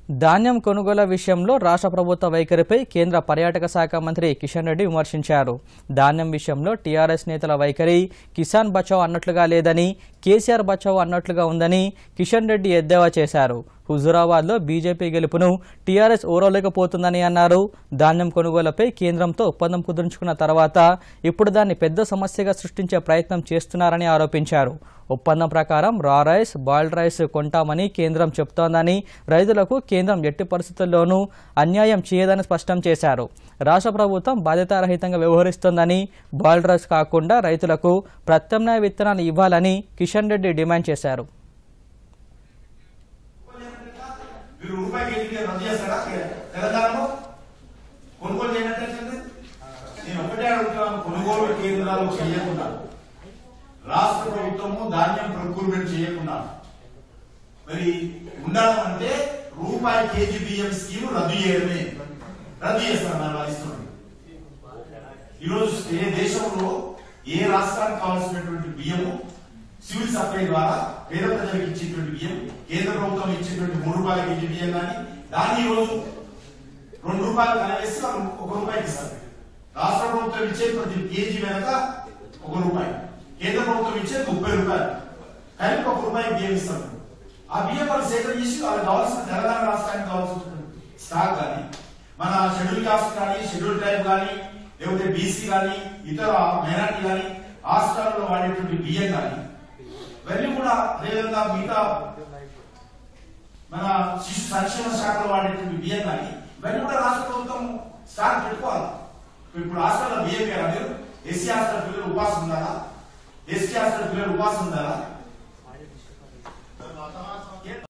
ధాన్యం కొనుగోలు విషయంలో రాష్ట్ర ప్రభుత్వ వైఖరిపై కేంద్ర పర్యాటక శాఖ మంత్రి కిషన్ రెడ్డి విమర్శించారు ధాన్యం విషయంలో టీఆర్ఎస్ నేతల వైఖరి కిసాన్ బచావ్ అన్నట్లుగా లేదని కేసీఆర్ బచావ్ అన్నట్లుగా ఉందని కిషన్ రెడ్డి ఎద్దేవా చేశారు హుజురాబాద్లో బీజేపీ గెలుపును టీఆర్ఎస్ ఓరవలేకపోతుందని అన్నారు ధాన్యం కొనుగోలుపై కేంద్రంతో ఒప్పందం కుదుర్చుకున్న తర్వాత ఇప్పుడు దాన్ని పెద్ద సమస్యగా సృష్టించే ప్రయత్నం చేస్తున్నారని ఆరోపించారు ఒప్పందం ప్రకారం రా రైస్ బాయిల్డ్ రైస్ కొంటామని కేంద్రం చెప్తోందని రైతులకు కేంద్రం ఎట్టి పరిస్థితుల్లోనూ అన్యాయం చేయదని స్పష్టం చేశారు రాష్ట్ర ప్రభుత్వం బాధ్యతారహితంగా వ్యవహరిస్తోందని బాయిల్డ్ రైస్ కాకుండా రైతులకు ప్రత్యామ్నాయ విత్తనాలు ఇవ్వాలని కిషన్ రెడ్డి డిమాండ్ చేశారు మీరు రూపాయి కేజీకి రద్దు చేస్తారా తెలంగాణలో కొనుగోలు చేయనట్టే నేను ఒకటే అడుగుతున్నాను కొనుగోలు కేంద్రాలు చేయకుండా రాష్ట్ర ప్రభుత్వము ధాన్యం ప్రొక్యూర్మెంట్ చేయకుండా మరి ఉండాలంటే రూపాయి కేజీ బియ్యం స్కీమ్ రద్దు చేయడమే రద్దు చేస్తాను నా ఇస్తున్నాను ఈరోజు ఏ దేశంలో ఏ రాష్ట్రానికి కావాల్సినటువంటి బియ్యము సివిల్ సప్లై ద్వారా పేద ప్రజలకు ఇచ్చేటువంటి బియ్యం కేంద్ర ప్రభుత్వం ఇచ్చేటువంటి మూడు రూపాయల కేజీ బియ్యం కానీ దాన్ని ఈ రోజు రెండు రూపాయలు కలవేసి వాళ్ళు ఒక రూపాయికి ఇస్తారు రాష్ట్ర ప్రభుత్వం ఇచ్చే ప్రతి కేజీ వెనక ఒక రూపాయి కేంద్ర ప్రభుత్వం ఇచ్చేది ముప్పై రూపాయలు కలిపి ఒక రూపాయి బియ్యం ఇస్తారు ఆ బియ్యం వాళ్ళు సేకరణ చేసి వాళ్ళకి కావాల్సిన తెలంగాణ రాష్ట్రానికి కావాల్సిన స్టాక్ కానీ మన షెడ్యూల్ కాస్ట్ కానీ షెడ్యూల్ ట్రైబ్ కానీ లేకపోతే బీసీ కానీ ఇతర మైనార్టీ కానీ రాష్ట్రాల్లో వాడేటువంటి బియ్యం కానీ ఇవన్నీ కూడా అదేవిధంగా మిగతా మన శిశు సంక్షేమ శాఖలో వాడేటువంటి బియ్యం కానీ ఇవన్నీ కూడా రాష్ట్ర ప్రభుత్వం స్టాక్ పెట్టుకోవాలి ఇప్పుడు హాస్టల్లో బియ్యం కదా మీరు ఎస్సీ హాస్టల్ పిల్లలు ఉపాసం ఉండాలా ఎస్టీ హాస్టల్ పిల్లలు ఉపాసం ఉండాలా